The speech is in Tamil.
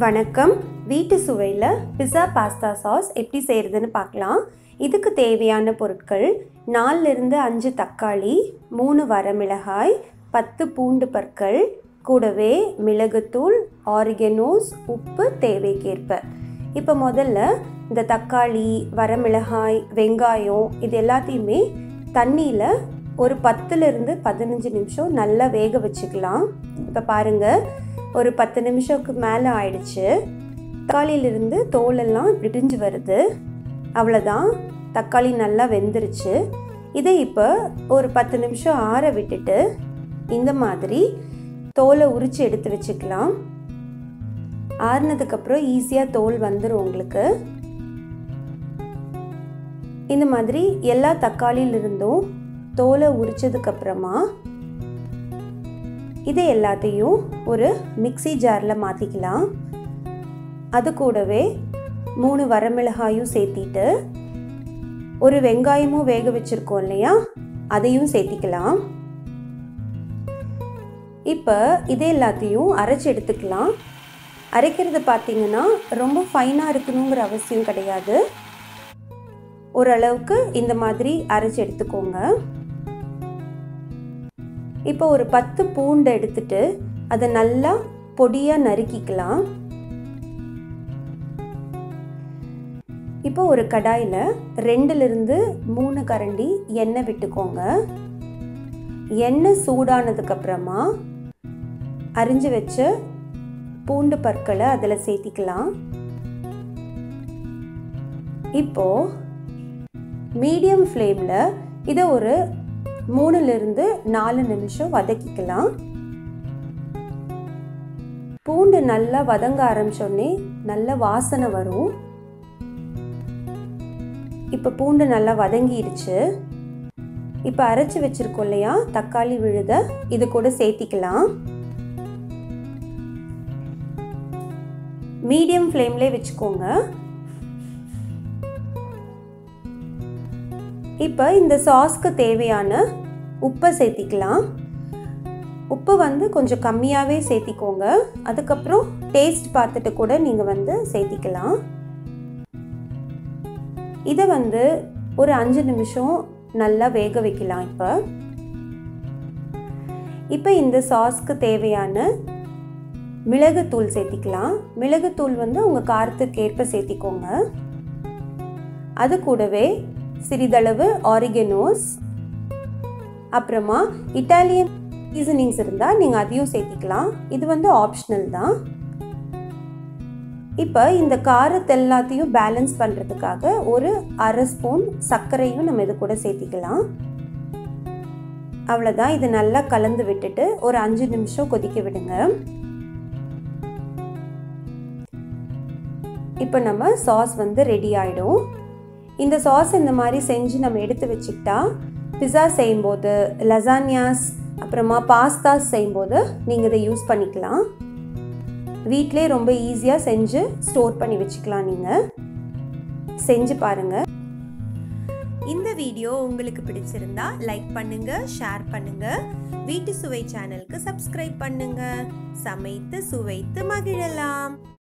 வணக்கம் வீட்டு சுவையில் பிஸா பாஸ்தா சாஸ் எப்படி செய்கிறதுன்னு பார்க்கலாம் இதுக்கு தேவையான பொருட்கள் நாலுலேருந்து அஞ்சு தக்காளி மூணு வரமிளகாய் பத்து பூண்டு பற்கள் கூடவே மிளகுத்தூள் ஆரிகனோஸ் உப்பு தேவைக்கேற்ப இப்போ முதல்ல இந்த தக்காளி வரமிளகாய் வெங்காயம் இது எல்லாத்தையுமே தண்ணியில் ஒரு பத்துலேருந்து பதினஞ்சு நிமிஷம் நல்லா வேக வச்சுக்கலாம் இப்போ பாருங்கள் ஒரு பத்து நிமிஷத்துக்கு மேலே ஆயிடுச்சு தக்காளியிலிருந்து தோலெல்லாம் விடிஞ்சு வருது அவ்வளோதான் தக்காளி நல்லா வெந்துருச்சு இதை இப்போ ஒரு பத்து நிமிஷம் ஆற விட்டுட்டு இந்த மாதிரி தோலை உரித்து எடுத்து வச்சுக்கலாம் ஆறுனதுக்கப்புறம் ஈஸியாக தோல் வந்துடும் உங்களுக்கு இந்த மாதிரி எல்லா தக்காளியிலிருந்தும் தோலை உரிச்சதுக்கப்புறமா இதை எல்லாத்தையும் ஒரு மிக்சி ஜாரில் மாற்றிக்கலாம் அது கூடவே மூணு வரமிளகாயும் சேர்த்திட்டு ஒரு வெங்காயமும் வேக வச்சுருக்கோம் இல்லையா அதையும் சேர்த்திக்கலாம் இப்போ இது எல்லாத்தையும் அரைச்சி எடுத்துக்கலாம் அரைக்கிறது பார்த்திங்கன்னா ரொம்ப ஃபைனாக இருக்கணுங்கிற அவசியம் கிடையாது ஓரளவுக்கு இந்த மாதிரி அரைச்சி எடுத்துக்கோங்க இப்போ ஒரு பத்து பூண்டு எடுத்துட்டு அதை நல்லா பொடியாக நறுக்கிக்கலாம் இப்போ ஒரு கடாயில் ரெண்டுலேருந்து மூணு கரண்டி எண்ணெய் விட்டுக்கோங்க எண்ணெய் சூடானதுக்கப்புறமா அரிஞ்சு வச்ச பூண்டு பற்களை அதில் சேர்த்திக்கலாம் இப்போ மீடியம் ஃப்ளேமில் இதை ஒரு மூணுலேருந்து நாலு நிமிஷம் வதக்கிக்கலாம் பூண்டு நல்லா வதங்க ஆரம்பிச்சோடனே நல்ல வாசனை வரும் இப்போ பூண்டு நல்லா வதங்கிடுச்சு இப்போ அரைச்சி வச்சிருக்கோம் இல்லையா தக்காளி விழுத இது கூட சேர்த்திக்கலாம் மீடியம் ஃப்ளேம்லேயே வச்சுக்கோங்க இப்போ இந்த சாஸ்க்கு தேவையான உப்பை சேர்த்திக்கலாம் உப்பு வந்து கொஞ்சம் கம்மியாகவே சேர்த்திக்கோங்க அதுக்கப்புறம் டேஸ்ட் பார்த்துட்டு கூட நீங்கள் வந்து சேர்த்திக்கலாம் இதை வந்து ஒரு அஞ்சு நிமிஷம் நல்லா வேக வைக்கலாம் இப்போ இப்போ இந்த சாஸ்க்கு தேவையான மிளகுத்தூள் சேர்த்திக்கலாம் மிளகுத்தூள் வந்து உங்கள் காரத்துக்கு ஏற்ப சேர்த்திக்கோங்க அது கூடவே சிறிதளவு ஆரிகனோஸ் அப்புறமா இட்டாலியன் சீசனிங்ஸ் இருந்தால் நீங்கள் அதையும் சேர்த்திக்கலாம் இது வந்து ஆப்ஷனல் தான் இப்போ இந்த காரத்தை எல்லாத்தையும் பேலன்ஸ் பண்ணுறதுக்காக ஒரு அரை ஸ்பூன் சர்க்கரையும் நம்ம இது கூட சேர்த்திக்கலாம் அவ்வளோதான் இது நல்லா கலந்து விட்டுட்டு ஒரு அஞ்சு நிமிஷம் கொதிக்க விடுங்க இப்போ நம்ம சாஸ் வந்து ரெடி ஆகிடும் இந்த சாஸ் இந்த மாதிரி செஞ்சு நம்ம எடுத்து வச்சுக்கிட்டா பிஸா செய்யும்போது லசானியாஸ் அப்புறமா பாஸ்தாஸ் செய்யும்போது நீங்கள் இதை யூஸ் பண்ணிக்கலாம் வீட்டிலே ரொம்ப ஈஸியாக செஞ்சு ஸ்டோர் பண்ணி வச்சுக்கலாம் நீங்கள் செஞ்சு பாருங்கள் இந்த வீடியோ உங்களுக்கு பிடிச்சிருந்தா லைக் பண்ணுங்க ஷேர் பண்ணுங்க வீட்டு சுவை சேனலுக்கு சப்ஸ்கிரைப் பண்ணுங்க சமைத்து சுவைத்து மகிழலாம்